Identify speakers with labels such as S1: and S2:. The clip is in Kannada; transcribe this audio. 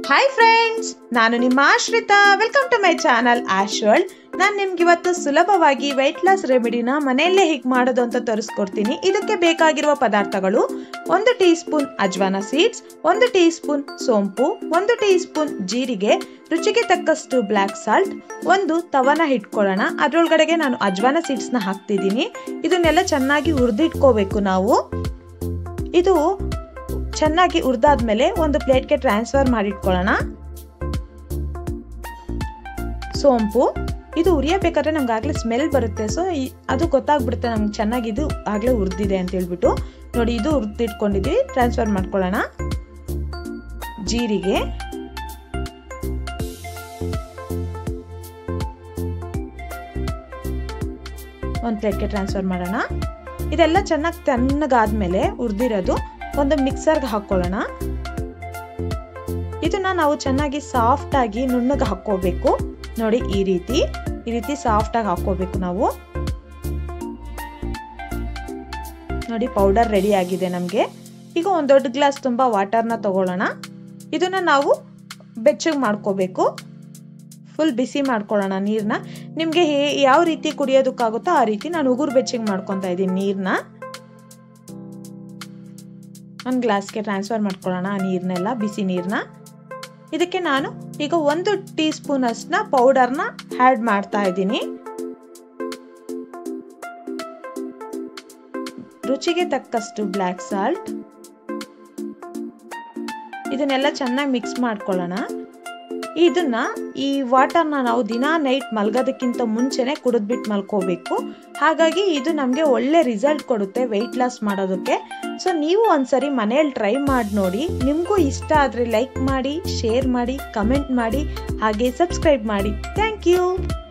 S1: ಹಾಯ್ ಫ್ರೆಂಡ್ಸ್ ನಾನು ನಿಮ್ಮ Ashrita welcome to my channel Ash world ನಾನು ನಿಮ್ಗೆ ಇವತ್ತು ಸುಲಭವಾಗಿ ವೆಯ್ಟ್ ಲಾಸ್ ರೆಮಿಡಿನ ಮನೆಯಲ್ಲೇ ಹೇಗೆ ಮಾಡೋದು ಅಂತ ತೋರಿಸ್ಕೊಡ್ತೀನಿ ಇದಕ್ಕೆ ಬೇಕಾಗಿರುವ ಪದಾರ್ಥಗಳು ಒಂದು ಟೀ ಸ್ಪೂನ್ ಅಜ್ವಾನ ಸೀಡ್ಸ್ ಒಂದು ಟೀ ಸ್ಪೂನ್ ಸೋಂಪು ಒಂದು ಟೀ ಸ್ಪೂನ್ ಜೀರಿಗೆ ರುಚಿಗೆ ತಕ್ಕಷ್ಟು ಬ್ಲ್ಯಾಕ್ ಸಾಲ್ಟ್ ಒಂದು ತವನ ಇಟ್ಕೊಳ್ಳೋಣ ಅದರೊಳಗಡೆಗೆ ನಾನು ಅಜ್ವಾನ ಸೀಡ್ಸ್ನ ಹಾಕ್ತಿದ್ದೀನಿ ಇದನ್ನೆಲ್ಲ ಚೆನ್ನಾಗಿ ಹುರಿದಿಟ್ಕೋಬೇಕು ನಾವು ಇದು ಚೆನ್ನಾಗಿ ಹುರಿದಾದ್ಮೇಲೆ ಒಂದು ಪ್ಲೇಟ್ಗೆ ಟ್ರಾನ್ಸ್ಫರ್ ಮಾಡಿಟ್ಕೊಳ್ಳೋಣ ಸೋಂಪು ಇದು ಉರಿಯಬೇಕಾದ್ರೆ ನಮ್ಗೆ ಆಗಲೇ ಸ್ಮೆಲ್ ಬರುತ್ತೆ ಸೊ ಅದು ಗೊತ್ತಾಗ್ಬಿಡುತ್ತೆ ನಮ್ಗೆ ಚೆನ್ನಾಗಿ ಇದು ಆಗಲೇ ಹುರಿದಿದೆ ಅಂತ ಹೇಳ್ಬಿಟ್ಟು ನೋಡಿ ಇದು ಹುರಿದಿಟ್ಕೊಂಡಿದ್ವಿ ಟ್ರಾನ್ಸ್ಫರ್ ಮಾಡ್ಕೊಳ್ಳೋಣ ಜೀರಿಗೆ ಒಂದು ಪ್ಲೇಟ್ಗೆ ಟ್ರಾನ್ಸ್ಫರ್ ಮಾಡೋಣ ಇದೆಲ್ಲ ಚೆನ್ನಾಗಿ ತಣ್ಣಗಾದ್ಮೇಲೆ ಹುರಿದಿರೋದು ಒಂದು ಮಿಕ್ಸರ್ಗೆ ಹಾಕೊಳ್ಳೋಣ ಇದನ್ನ ನಾವು ಚೆನ್ನಾಗಿ ಸಾಫ್ಟ್ ಆಗಿ ನುಣ್ಣಗೆ ಹಾಕೋಬೇಕು ನೋಡಿ ಈ ರೀತಿ ಈ ರೀತಿ ಸಾಫ್ಟ್ ಆಗಿ ಹಾಕೋಬೇಕು ನಾವು ನೋಡಿ ಪೌಡರ್ ರೆಡಿ ಆಗಿದೆ ನಮಗೆ ಈಗ ಒಂದು ದೊಡ್ಡ ಗ್ಲಾಸ್ ತುಂಬ ವಾಟರ್ನ ತಗೊಳ್ಳೋಣ ಇದನ್ನ ನಾವು ಬೆಚ್ಚಗೆ ಮಾಡ್ಕೋಬೇಕು ಫುಲ್ ಬಿಸಿ ಮಾಡ್ಕೊಳ್ಳೋಣ ನೀರನ್ನ ನಿಮಗೆ ಯಾವ ರೀತಿ ಕುಡಿಯೋದಕ್ಕಾಗುತ್ತೋ ಆ ರೀತಿ ನಾನು ಉಗುರು ಬೆಚ್ಚಗೆ ಮಾಡ್ಕೊತಾ ಇದ್ದೀನಿ ನೀರನ್ನ ಒಂದು ಗ್ಲಾಸ್ಗೆ ಟ್ರಾನ್ಸ್ಫರ್ ಮಾಡ್ಕೊಳ್ಳೋಣ ಆ ನೀರನ್ನೆಲ್ಲ ಬಿಸಿ ನೀರನ್ನ ಇದಕ್ಕೆ ನಾನು ಈಗ ಒಂದು ಟೀ ಸ್ಪೂನ್ ಅಷ್ಟನ್ನ ಪೌಡರ್ನ ಆ್ಯಡ್ ಮಾಡ್ತಾ ಇದ್ದೀನಿ ರುಚಿಗೆ ತಕ್ಕಷ್ಟು ಬ್ಲ್ಯಾಕ್ ಸಾಲ್ಟ್ ಇದನ್ನೆಲ್ಲ ಚೆನ್ನಾಗಿ ಮಿಕ್ಸ್ ಮಾಡ್ಕೊಳ್ಳೋಣ ಇದನ್ನ ಈ ವಾಟರ್ನ ನಾವು ದಿನಾ ನೈಟ್ ಮಲ್ಗೋದಕ್ಕಿಂತ ಮುಂಚೆನೆ ಕುಡಿದ್ಬಿಟ್ಟು ಮಲ್ಕೋಬೇಕು ಹಾಗಾಗಿ ಇದು ನಮಗೆ ಒಳ್ಳೆ ರಿಸಲ್ಟ್ ಕೊಡುತ್ತೆ ವೆಯ್ಟ್ ಲಾಸ್ ಮಾಡೋದಕ್ಕೆ ಸೊ ನೀವು ಒಂದ್ಸರಿ ಮನೆಯಲ್ಲಿ ಟ್ರೈ ಮಾಡಿ ನೋಡಿ ನಿಮಗೂ ಇಷ್ಟ ಆದರೆ ಲೈಕ್ ಮಾಡಿ ಶೇರ್ ಮಾಡಿ ಕಮೆಂಟ್ ಮಾಡಿ ಹಾಗೆ ಸಬ್ಸ್ಕ್ರೈಬ್ ಮಾಡಿ ಥ್ಯಾಂಕ್ ಯು